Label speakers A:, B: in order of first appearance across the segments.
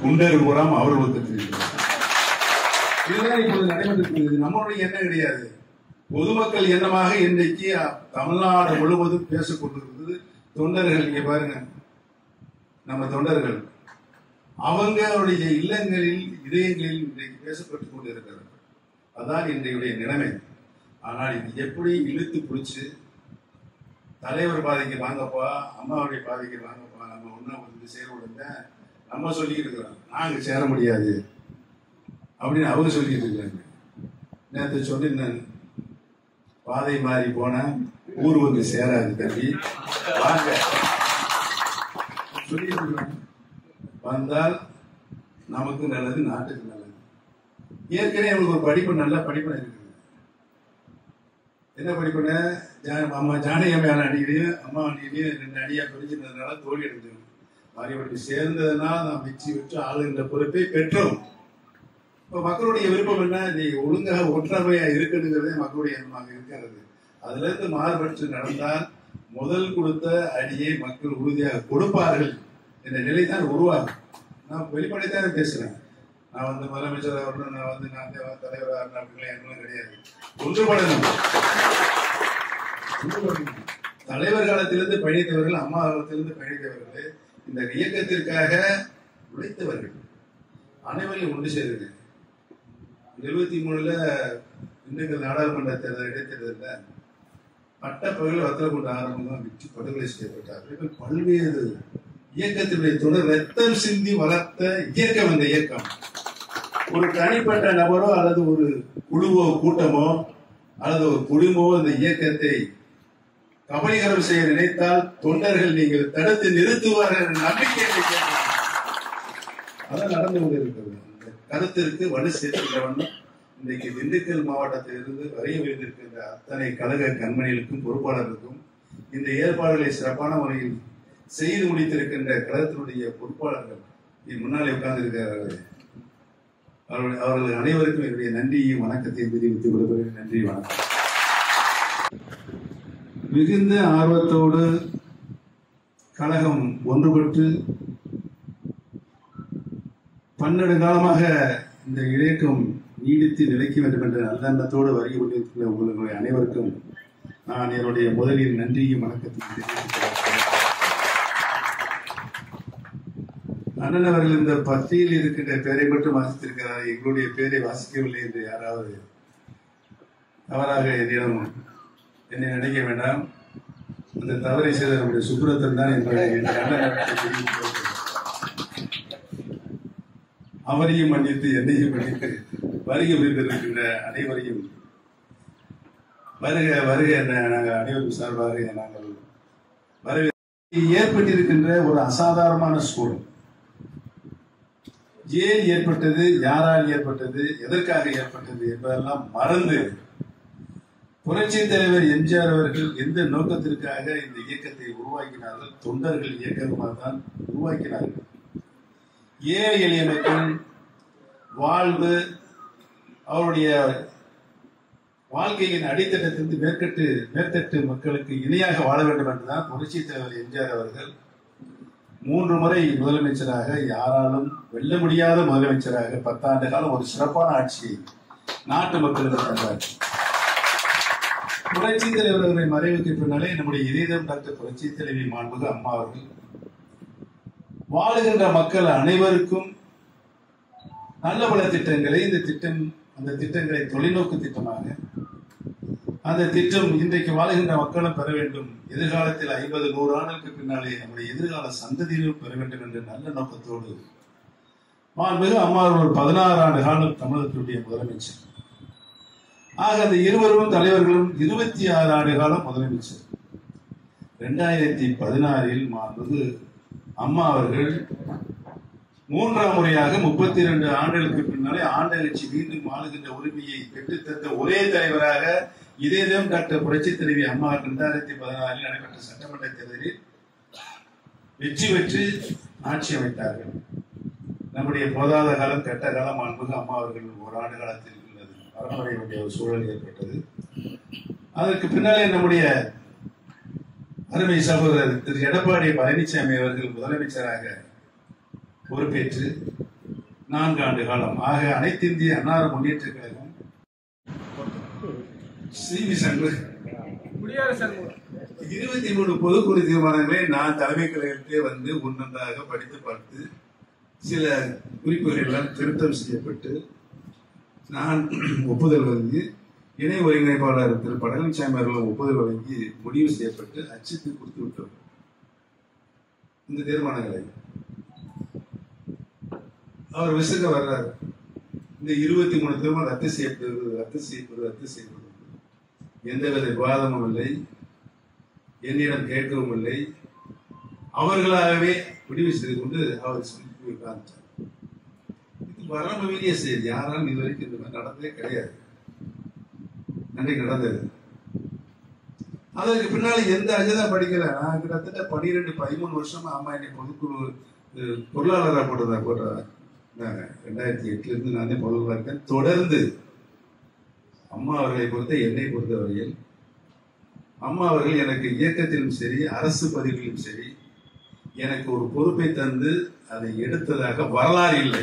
A: குண்டர் புறம் அவர் ஒத்துக்கிறார் இதுதான் இப்போது நடைபெற்றிருக்கிறது நம்மளுடைய எண்ணம் கிடையாது பொதுமக்கள் எண்ணமாக இன்றைக்கு தமிழ்நாடு முழுவதும் பேசிக் கொண்டிருக்கிறது தொண்டர்கள் இங்க பாருங்க நம்ம தொண்டர்கள் அவங்களுடைய இல்லங்களில் இதயங்களில் இன்றைக்கு பேசப்பட்டுக் கொண்டிருக்கிறது அதான் இன்றைய நிலைமை ஆனால் இது எப்படி இழுத்து பிடிச்சு தலைவர் பாதைக்கு வாங்கப்பா அம்மாவுடைய பாதைக்கு வாங்கப்பா நம்ம ஒன்னா வந்து சேரவிடுங்க நம்ம சொல்லிட்டு இருக்கிறோம் நாங்க சேர முடியாது அப்படின்னு அவங்க சொல்லிட்டு இருக்காங்க நேற்று சொல்லியிருந்தேன் பாதை மாறி போனா ஊர் வந்து சேராது தம்பி வாங்க சொல்லிட்டு இருக்காங்க. வந்தால் நமக்கு நல்லது நாட்டுக்கு நல்லது ஏற்கனவே அவங்களுக்கு ஒரு படிப்பு நல்ல படிப்பு இருக்குது என்ன படிப்புன்னு ஜா- அம்மா ஜானகி அம்மையார் அடிக்கடியும் அம்மா அடிக்கடியும் ரெண்டு அடியா பிரிஞ்சிருந்ததுனால தோல்வி அடைஞ்சோம் மாறிபடி சேர்ந்ததுனால நாம் வெற்றி பெற்று ஆளுகின்ற பொறுப்பை பெற்றோம் இப்ப மக்களுடைய விருப்பம் என்ன நீ ஒழுங்காக ஒற்றுமையா இருக்கணுங்கிறதே மக்களுடைய எண்ணமாக இருக்கிறது அதுல இருந்து மாறுபட்டு நடந்தால் முதல் கொடுத்த அடியை மக்கள் உறுதியாக கொடுப்பார்கள் என்ற நிலை தான் உருவாகும் நான் வெளிப்படைத்தான் பேசுறேன் நான் வந்து முதலமைச்சர் வரணும் நான் வந்து நான் தேவ- தலைவர் ஆகணும் அப்படிலாம் எண்ணம் கிடையாது ஒன்றுபடணும் ஒன்றுபடணும். தலைவர் காலத்திலிருந்து பயணித்தவர்கள் அம்மா காலத்திலிருந்து பயணித்தவர்கள் இந்த இயக்கத்திற்காக உழைத்தவர்கள் அனைவரையும் ஒன்று சேருங்க எழுபத்தி மூணுல இன்னைக்கு நாடாளுமன்ற தேர்தல் இடைத்தேர்தலில் பட்டப்பகல் வத்தலகுண்ட ஆரம்பம் வெற்றி படுகொலை செய்யப்பட்டார் இப்ப பல்வேறு இயக்கத்தினுடைய தொடர் ரத்தம் சிந்தி வளர்த்த இயக்கம் இந்த இயக்கம் ஒரு தனிப்பட்ட நபரோ அல்லது ஒரு குழுவோ கூட்டமோ அல்லது ஒரு குழுமோ இந்த இயக்கத்தை கபலீகரம் செய்ய நினைத்தால் தொண்டர்கள் நீங்கள் தடுத்து நிறுத்துவார்கள் என்ற நம்பிக்கை இந்த இயக்கம். அதான் நடந்து கொண்டிருக்கிறது இந்த கருத்திற்கு வலு சேர்க்கின்ற வண்ணம் இன்றைக்கு திண்டுக்கல் மாவட்டத்திலிருந்து வரைய விழுந்திருக்கின்ற அத்தனை கழக கண்மணிகளுக்கும் பொறுப்பாளர்களுக்கும் இந்த ஏற்பாடுகளை சிறப்பான முறையில் செய்து முடித்திருக்கின்ற கழகத்தினுடைய பொறுப்பாளர்கள் என் முன்னாலே உட்கார்ந்திருக்கிறார்கள் அவர்கள் அவர்கள் அனைவருக்கும் என்னுடைய நன்றியையும் வணக்கத்தையும் தெரிவித்துக் கொள்கிறேன் நன்றி வணக்கம் மிகுந்த ஆர்வத்தோடு கழகம் ஒன்றுபட்டு பன்னெடுங்காலமாக இந்த இயக்கம் நீடித்து நிலைக்க வேண்டும் என்ற நல்லெண்ணத்தோடு வருகை கொண்டிருக்கிற உங்களுடைய அனைவருக்கும் நான் என்னுடைய முதலில் நன்றியும் வணக்கத்தையும் தெரிவித்துக் கொள்கிறேன். அண்ணன் அவர்கள் இந்த பத்தியில் இருக்கின்ற பெயரை மட்டும் வாசித்திருக்கிறார் எங்களுடைய பெயரை வாசிக்கவில்லை என்று யாராவது தவறாக என்னிடம் என்னை நினைக்க வேண்டாம் அந்த தவறை செய்த நம்முடைய சுப்ரத்தன் தான் என்னுடைய என்னுடைய அண்ணன் அவர்களுக்கு தெரிவித்துக் கொள்கிறேன். அவரையும் மன்னித்து என்னையும் மன்னித்து வருகை புரிந்திருக்கின்ற அனைவரையும் வருக வருக என நாங்கள் அனைவரும் சார்பாக நாங்கள் வருக ஏற்பட்டிருக்கின்ற ஒரு அசாதாரணமான சூழல் ஏன் ஏற்பட்டது யாரால் ஏற்பட்டது எதற்காக ஏற்பட்டது என்பதெல்லாம் மறந்து புரட்சி தலைவர் எம்ஜிஆர் அவர்கள் எந்த நோக்கத்திற்காக இந்த இயக்கத்தை உருவாக்கினார்கள் தொண்டர்கள் இயக்கமாக தான் உருவாக்கினார்கள் ஏழை எளிய மக்கள் வாழ்வு அவருடைய வாழ்க்கையின் அடித்தளத்திலிருந்து மேற்கட்டு மேற்தட்டு மக்களுக்கு இணையாக வாழ வேண்டும் என்றுதான் புரட்சி தலைவர் எம்ஜிஆர் அவர்கள் மூன்று முறை முதலமைச்சராக யாராலும் வெல்ல முடியாத முதலமைச்சராக பத்தாண்டு காலம் ஒரு சிறப்பான ஆட்சியை நாட்டு மக்களுக்கு தந்தார் புரட்சி தலைவர் அவர்களின் மறைவுக்கு பின்னாலே நம்முடைய இதயம் டாக்டர் புரட்சி தலைவி மாண்புக அம்மா அவர்கள் வாழுகின்ற மக்கள் அனைவருக்கும் நல்ல பல திட்டங்களை இந்த திட்டம் அந்த திட்டங்களை தொலைநோக்கு திட்டமாக அந்த திட்டம் இன்றைக்கு வாழுகின்ற மக்களும் பெற வேண்டும் எதிர்காலத்தில் ஐம்பது நூறு ஆண்டுகளுக்கு பின்னாலே நம்முடைய எதிர்கால சந்ததியிலும் பெற வேண்டும் என்ற நல்ல நோக்கத்தோடு மாண்புமிகு அம்மா அவர்கள் ஒரு பதினாறு ஆண்டு காலம் தமிழகத்தினுடைய முதலமைச்சர் ஆக அந்த இருவரும் தலைவர்களும் இருபத்தி ஆறு ஆண்டு காலம் முதலமைச்சர் இரண்டாயிரத்தி பதினாறில் மாண்புமிகு அம்மா அவர்கள் மூன்றாம் முறையாக முப்பத்தி இரண்டு ஆண்டுகளுக்கு பின்னாலே ஆண்டகட்சி மீண்டும் ஆளுகின்ற உரிமையை பெற்றுத்தந்த ஒரே தலைவராக இதேதான் டாக்டர் புரட்சி தலைவி அம்மா இரண்டாயிரத்தி பதினாறில் நடைபெற்ற சட்டமன்ற தேர்தலில் வெற்றி பெற்று ஆட்சி அமைத்தார்கள் நம்முடைய போதாத காலம் கெட்ட காலம் அன்புக்கு அம்மா அவர்கள் ஒரு ஆண்டு காலத்தில் இருந்தது பரம்பரை வேண்டிய ஒரு சூழல் ஏற்பட்டது அதற்கு பின்னாலே நம்முடைய அருமை சகோதரர் திரு எடப்பாடி பழனிசாமி அவர்கள் முதலமைச்சராக பொறுப்பேற்று நான்கு ஆண்டு காலம் ஆக அனைத்து இந்திய அன்னார முன்னேற்ற கழகம் சி வி சண்முக
B: குடியரசன்
A: இருபத்தி மூணு பொதுக்குழு தீர்மானங்களை நான் தலைமை கழகத்திலே வந்து ஒன்றொன்றாக படித்து பார்த்து சில குறிப்புகள் எல்லாம் திருத்தம் செய்யப்பட்டு நான் ஒப்புதல் வழங்கி இணை ஒருங்கிணைப்பாளர் திரு பழனிசாமி அவர்கள் ஒப்புதல் வழங்கி முடிவு செய்யப்பட்டு அச்சுக்கு கொடுத்து விட்டோம் இந்த தீர்மானங்களை அவர் விசுக வர்றார் இந்த இருபத்தி மூணு தீர்மானம் ரத்து செய்யப்படுவது ரத்து செய்யப்படுவது ரத்து செய்யப்படுவது எந்தவித விவாதமும் இல்லை என்னிடம் கேட்கவும் இல்லை அவர்களாகவே முடிவு செய்து கொண்டு அவர் சொல்லி உட்கார்ந்தார் இது வரம்பு மீறிய செய்தி யாராலும் இதுவரைக்கும் இந்த மாதிரி நடந்ததே கிடையாது அன்றைக்கு நடந்தது அதற்கு பின்னால எந்த அஜதா படிக்கல நான் கிட்டத்தட்ட பனிரெண்டு பதிமூணு வருஷமா அம்மா என்னை பொதுக்குழு அஹ், பொருளாளராக போட்டதா போட்டதா நான் ரெண்டாயிரத்தி எட்டுல இருந்து நானே பொருளாளராக இருக்கேன் தொடர்ந்து அம்மா அவர்களை பொறுத்த என்னை பொறுத்தவரையில் அம்மா அவர்கள் எனக்கு இயக்கத்திலும் சரி அரசு பதிவிலும் சரி எனக்கு ஒரு பொறுப்பை தந்து அதை எடுத்ததாக வரலாறு இல்லை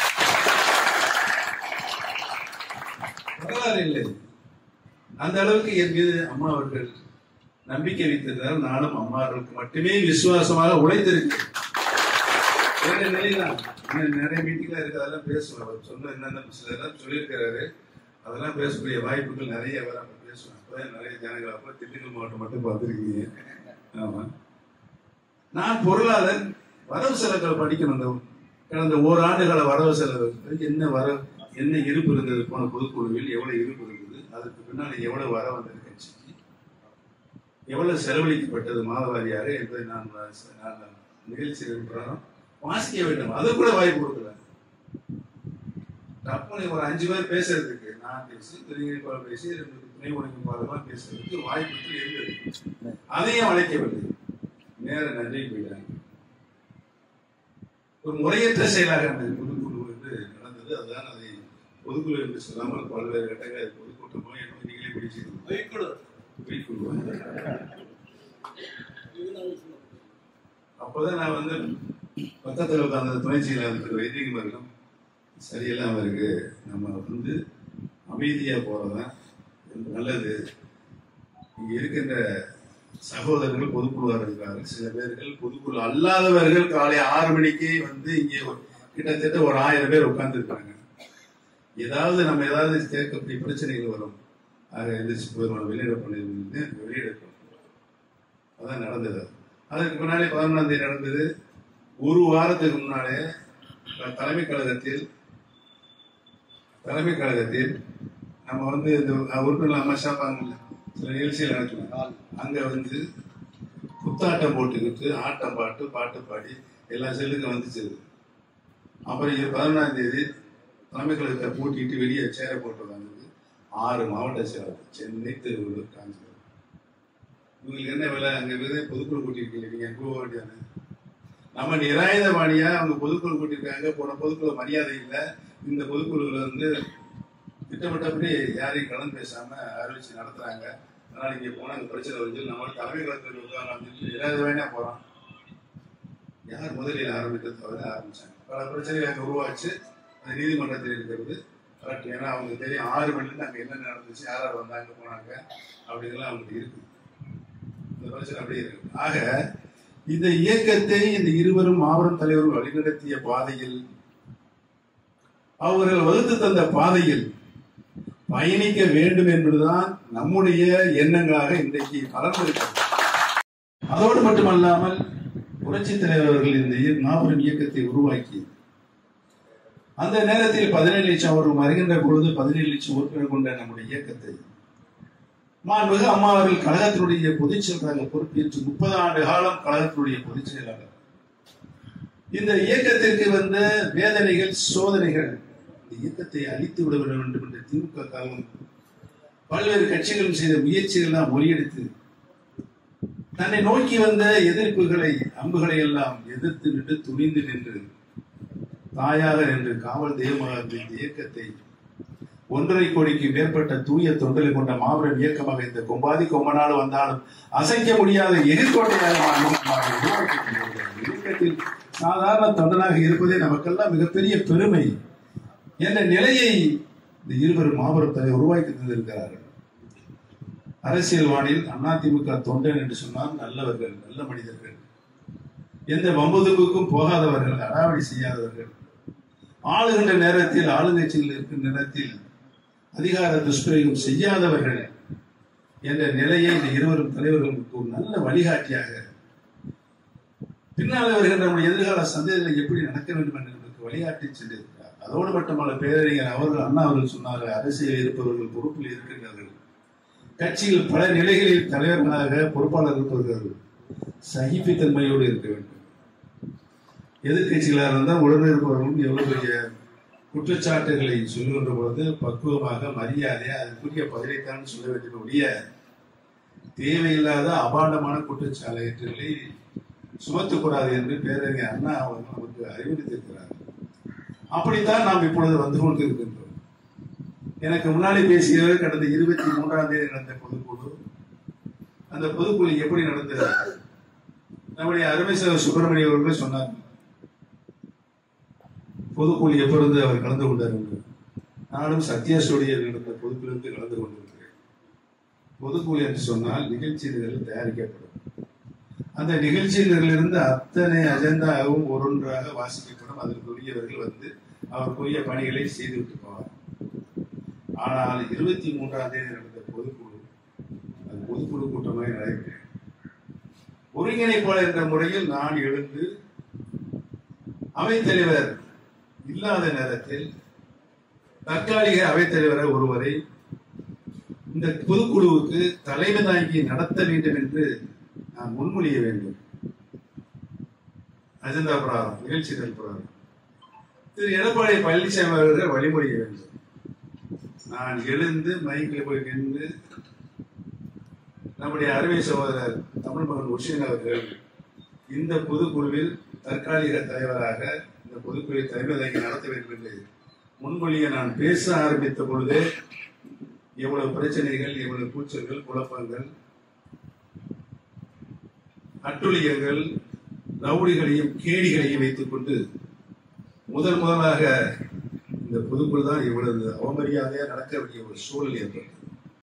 A: வரலாறு இல்லை அந்த அளவுக்கு என் மீது அம்மா அவர்கள் நம்பிக்கை வைத்திருந்தால் நானும் அம்மா அவர்களுக்கு மட்டுமே விசுவாசமாக உழைத்திருக்கிறேன் வேற நிலைதான் இன்னும் நிறைய மீட்டிங்ல இருக்கு அதெல்லாம் பேசுவேன் அவர் சொன்ன என்னென்ன சிலதெல்லாம் சொல்லியிருக்கிறாரு அதெல்லாம் பேசக்கூடிய வாய்ப்புகள் நிறைய வர அப்ப பேசுவேன் அப்பதான் நிறைய ஜனங்கள் அப்ப திண்டுக்கல் மாவட்டம் மட்டும் பார்த்துருக்கீங்க ஆமா நான் பொருளாளர் வரவு செலவுகள் படிக்கணும் இந்த கடந்த ஓராண்டு கால வரவு செலவு என்ன வர என்ன இருப்பு இருந்தது போன பொதுக்குழுவில் எவ்வளவு இருப்பு இருந்தது அதுக்கு பின்னால் எவ்வளவு வர வந்தது கட்சிக்கு எவ்வளவு செலவழிக்கப்பட்டது மாதவாரியாக என்பதை நான் நான் நிகழ்ச்சியில் பிரகாரம் வாசிக்க வேண்டும் அது கூட வாய்ப்பு கொடுக்கல டப்புனு ஒரு அஞ்சு பேர் பேசுறதுக்கு நான் பேசி திருநெல்வேலி பேசி ரெண்டு துணை ஒழுங்கிப்பாளர்லாம் பேசுறதுக்கு வாய்ப்புகள் இருந்தது அதையும் அழைக்கவில்லை நேர நன்றி போயிட்டாங்க ஒரு முறையற்ற செயலாக அந்த பொதுக்குழு என்று நடந்தது அதுதான் அதை பொதுக்குழு என்று சொல்லாமல் பல்வேறு கட்டங்கள் அது பொதுக்கூட்டமோ என்னமோ நீங்களே பிடிச்சிருக்கோம்
B: வைக்குழு
A: பொய்க்குழு அப்போதான் நான் வந்து பக்கத்தில் உட்கார்ந்த துணை செயலாளர் வைத்தியகுமாரிடம் சரியெல்லாம் இருக்கு நம்ம வந்து அமைதியா போறதுதான் நல்லது இங்க இருக்கின்ற சகோதரர்கள் பொதுக்குழுவாக இருக்காங்க சில பேர்கள் பொதுக்குழு அல்லாதவர்கள் காலை ஆறு மணிக்கு வந்து இங்கே ஒரு- கிட்டத்தட்ட ஒரு ஆயிரம் பேர் உட்கார்ந்து இருக்காங்க ஏதாவது நம்ம ஏதாவது கேட்கக்கூடிய பிரச்சனைகள் வரும் ஆக எந்திரிச்சு போயிடும் வெளியிட பண்ணிருந்து வெளியிட அதான் நடந்தது அதற்கு முன்னாலே பதினொன்றாம் தேதி நடந்தது ஒரு வாரத்துக்கு முன்னாலே தலைமை கழகத்தில் தலைமை கழகத்தில் நம்ம வந்து இந்த உறுப்பினர் அம்மா ஷாப்பாங்கல்ல சில நிகழ்ச்சிகள் நடத்துவோம் அங்க வந்து குத்தாட்டம் போட்டுக்கிட்டு ஆட்டம் பாட்டு பாட்டு பாடி எல்லா செல்லுக்கும் வந்துச்சு அது. அப்புறம் இது பதினொன்றாம் தேதி தலைமை கழகத்தை பூட்டிட்டு வெளியே சேர போட்டு வந்தது ஆறு மாவட்ட செயலர் சென்னை திருவள்ளூர் காஞ்சிபுரம் உங்களுக்கு என்ன விலை அங்க விதை பொதுக்குழு கூட்டியிருக்கீங்க நீங்க அங்க போக வேண்டியது நம்ம நிராயுதபாணியா அவங்க பொதுக்குழு கூட்டியிருக்காங்க போன பொதுக்குழு மரியாதை இல்லை இந்த பொதுக்குழுல வந்து திட்டமிட்டபடி யாரையும் கலந்து பேசாம அறிவிச்சு நடத்துறாங்க அதனால இங்க போனா அந்த பிரச்சனை வந்து நம்ம தலைமை கழகத்தில் உட்காரலாம் நிராயுதபாணியா போறோம் யார் முதலில் ஆரம்பித்தது தவிர ஆரம்பிச்சாங்க பல பிரச்சனைகள் அங்க உருவாச்சு அது நீதிமன்றத்தில் இருக்கிறது கரெக்ட் ஏன்னா அவங்க தெரியும் ஆறு மணிலேருந்து அங்க என்ன நடந்துச்சு யார் யார் வந்தாங்க போனாங்க அப்படிங்கலாம் அவங்களுக்கு இருக்கு இந்த பிரச்சனை அப்படியே இருக்கு ஆக இந்த இயக்கத்தை இந்த இருவரும் மாபெரும் தலைவர்கள் வழிநடத்திய பாதையில் அவர்கள் வகுத்து தந்த பாதையில் பயணிக்க வேண்டும் என்பதுதான் நம்முடைய எண்ணங்களாக இன்றைக்கு மலர்ந்திருக்கிறது அதோடு மட்டுமல்லாமல் புரட்சி தலைவர் அவர்கள் இந்த இய- மாபெரும் இயக்கத்தை உருவாக்கி அந்த நேரத்தில் பதினேழு லட்சம் அவர்கள் வருகின்ற பொழுது பதினேழு லட்சம் உறுப்பினர் கொண்ட நம்முடைய இயக்கத்தை மாண்புமிகு அம்மா அவர்கள் கழகத்தினுடைய பொதுச் செயலாளர் பொறுப்பேற்று முப்பது ஆண்டு காலம் கழகத்தினுடைய பொதுச் செயலாளர் இந்த இயக்கத்திற்கு வந்த வேதனைகள் சோதனைகள் இந்த இயக்கத்தை அழித்து விட வேண்டும் என்ற திமுக காலம் பல்வேறு கட்சிகளும் செய்த முயற்சிகள் எல்லாம் முறியடித்து தன்னை நோக்கி வந்த எதிர்ப்புகளை அம்புகளை எல்லாம் எதிர்த்து நின்று துணிந்து நின்று தாயாக நின்று காவல் தெய்வமாக இருந்த இந்த இயக்கத்தை ஒன்றரை கோடிக்கு மேற்பட்ட தூய தொண்டலை கொண்ட மாபெரும் இயக்கமாக இந்த கொம்பாதி கொம்பனாடு வந்தாலும் அசைக்க முடியாத எதிர்கோட்டையாக மாநிலம் உருவாக்கி கொண்டிருக்கிறது. இயக்கத்தில் சாதாரண தொண்டனாக இருப்பதே நமக்கெல்லாம் மிகப்பெரிய பெருமை என்ற நிலையை இந்த இருவரும் மாபெரும் தலைவர் உருவாக்கி தந்திருக்கிறார்கள் அரசியல் வானில் அதிமுக தொண்டன் என்று சொன்னால் நல்லவர்கள் நல்ல மனிதர்கள் எந்த வம்புதும்புக்கும் போகாதவர்கள் அடாவடி செய்யாதவர்கள் ஆளுகின்ற நேரத்தில் ஆளுங்கட்சியில் இருக்கும் நேரத்தில் அதிகார துஷ்பிரயோகம் செய்யாதவர்கள் என்ற நிலையை இந்த இருவரும் தலைவர்களுக்கு ஒரு நல்ல வழிகாட்டியாக பின்னால் வருகின்ற நம்முடைய எதிர்கால சந்ததிகளை எப்படி நடக்க வேண்டும் என்று நமக்கு வழிகாட்டி சென்றிருக்கிறார் அதோடு மட்டுமல்ல பேரறிஞர் அவர்கள் அண்ணா அவர்கள் சொன்னார்கள் அரசியல் இருப்பவர்கள் பொறுப்பில் இருக்கின்றார்கள் கட்சியில் பல நிலைகளில் தலைவர்களாக பொறுப்பாளர் இருப்பவர்கள் சகிப்புத்தன்மையோடு இருக்க வேண்டும் எதிர்கட்சிகளாக இருந்தால் உடனே இருப்பவர்களும் எவ்வளவு பெரிய குற்றச்சாட்டுகளை சொல்லுகின்ற பொழுது பக்குவமாக மரியாதையா அதுக்குரிய பதிலைத்தான் சொல்ல வேண்டும் ஒழிய தேவையில்லாத அபாண்டமான குற்றச்சாட்டுகளை சுமத்தக்கூடாது என்று பேரறிஞர் அண்ணா அவர்கள் நமக்கு அறிவுறுத்தியிருக்கிறார் அப்படித்தான் நாம் இப்பொழுது வந்து கொண்டிருக்கின்றோம் எனக்கு முன்னாடி பேசியவர் கடந்த இருபத்தி மூன்றாம் தேதி நடந்த பொதுக்குழு அந்த பொதுக்குழு எப்படி நடந்தது நம்முடைய அருமை சகோதரர் சுப்பிரமணிய அவர்கள் சொன்னார் பொதுக்குழு எப்பொழுது அவர் கலந்து கொண்டார் என்று நானும் சத்யா ஸ்டுடியோவில் நடந்த பொதுக்குழுக்கு கலந்து கொண்டிருக்கிறேன் பொதுக்குழு என்று சொன்னால் நிகழ்ச்சி நிரல் தயாரிக்கப்படும் அந்த நிகழ்ச்சி நிரலிலிருந்து அத்தனை அஜெண்டாவும் ஒன்றொன்றாக வாசிக்கப்படும் அதற்குரியவர்கள் வந்து அவருக்குரிய பணிகளை செய்துவிட்டு போவார் ஆனால் இருபத்தி மூன்றாம் தேதி நடந்த பொதுக்குழு அது பொதுக்குழு கூட்டமாக நடைபெற்றது ஒருங்கிணைப்பாளர் என்ற முறையில் நான் எழுந்து அவைத்தலைவர் இல்லாத நேரத்தில் தற்காலிக அவைத்தலைவரை ஒருவரை இந்த பொதுக்குழுவுக்கு தலைமை தாங்கி நடத்த வேண்டும் என்று நான் முன்மொழிய வேண்டும் அஜெண்டா பிரகாரம் நிகழ்ச்சிகள் பிரகாரம் திரு எடப்பாடி பழனிசாமி அவர்கள் வழிமொழிய வேண்டும் நான் எழுந்து மைக்கில் போய் நின்று நம்முடைய அருமை சகோதரர் தமிழ் மகன் உஷின் அவர்கள் இந்த பொதுக்குழுவில் தற்காலிக தலைவராக இந்த பொதுக்குழுவை தலைமை தாங்கி நடத்த வேண்டும் என்று முன்மொழிய நான் பேச ஆரம்பித்த பொழுது எவ்வளவு பிரச்சனைகள் எவ்வளவு கூச்சல்கள் குழப்பங்கள் அட்டுழியங்கள் ரவுடிகளையும் கேடிகளையும் வைத்துக் கொண்டு முதல் முதலாக இந்த பொதுக்குழு தான் இவ்வளவு அவமரியாதையா நடக்க வேண்டிய ஒரு சூழல் ஏற்பட்டது